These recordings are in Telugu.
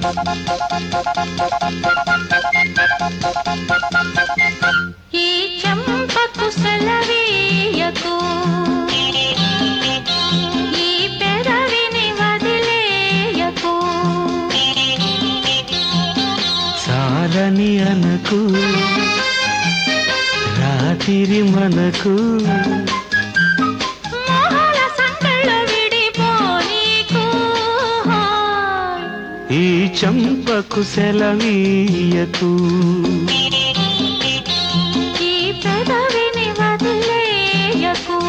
ఈ చెంపకు సెలవీయకు ఈ పెదవిని వదిలేయకు చాలని అనకు రాత్రి మనకు మోహల సంకళ్ళు విడిపోనీకు ఈ చంపకు సెలవీయకు ఈ పెదవిని వదిలేయకు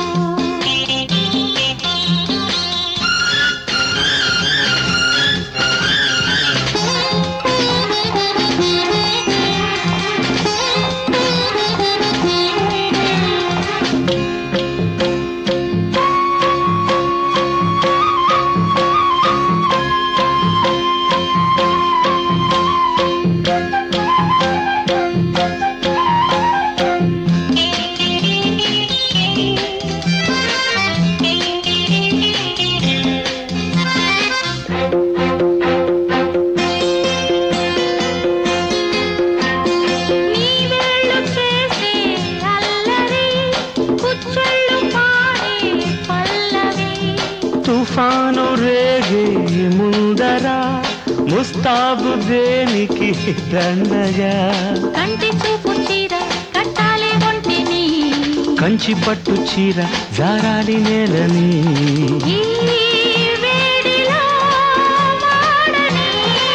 నీ వేళ్ళు చేసే అల్లరి కుచ్చెళ్ళు పాడే పల్లవి తుఫాను రేగే ముందర ముస్తాబు దేనికి దండగా కంటి చూపు చీర కట్టాలి ఒంటిని కంచి పట్టు చీర జారాలి నేలని ఈ వేడిలో వాడని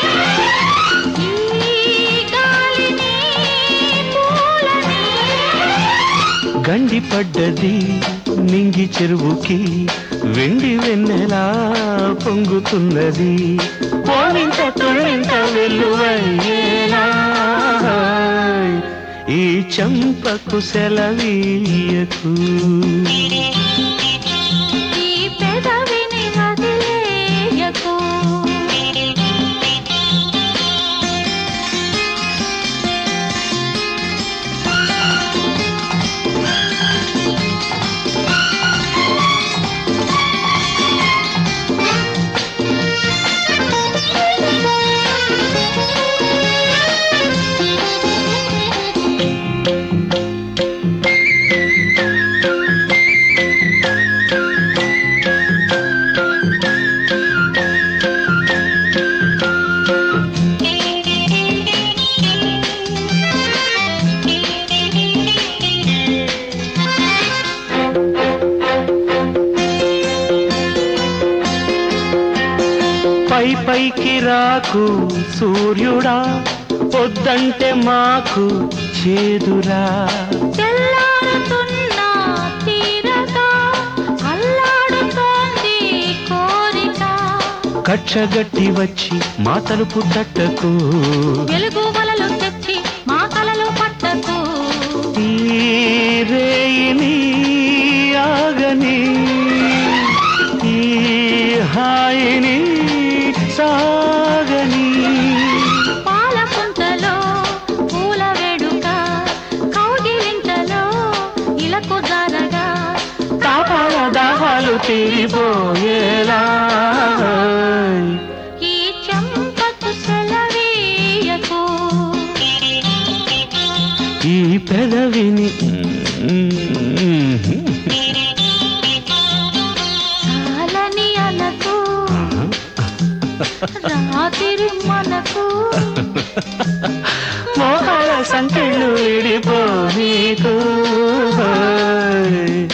ఈ గాలిని పూలని గండి పడ్డది నింగి చెరువుకి వెండి వెన్నెలా పొంగుతున్నది పోనింత తొలింత వెల్లువయ్యేలా ఈ చంపకు సెలవీయకు ఈ పెదవిని వదిలేయకు పై పైకి రాకు సూర్యుడా పొద్దంటే మాకు చేదురా తెల్లారుతున్న తీరగా అల్లాడుతోంది కోరిక కచ్చగట్టి వచ్చి మా తలుపు తట్టకు వెలుగు వలలు తెచ్చి మా కలలు పట్టకు ఈ రేయిని ఆగని ఈ హాయిని సాగని పాల పుంతలో పూల వేడుక కౌగిలింతలో ఇలకు జారగా తాపాల దాహాలు తీరిపోయేలా ఈ చెంపకు సెలవీయకు ఈ పెదవిని చాలని అనకు రాత్రి మనకు మోహాల సంఖ్యలు విడిపో నీకు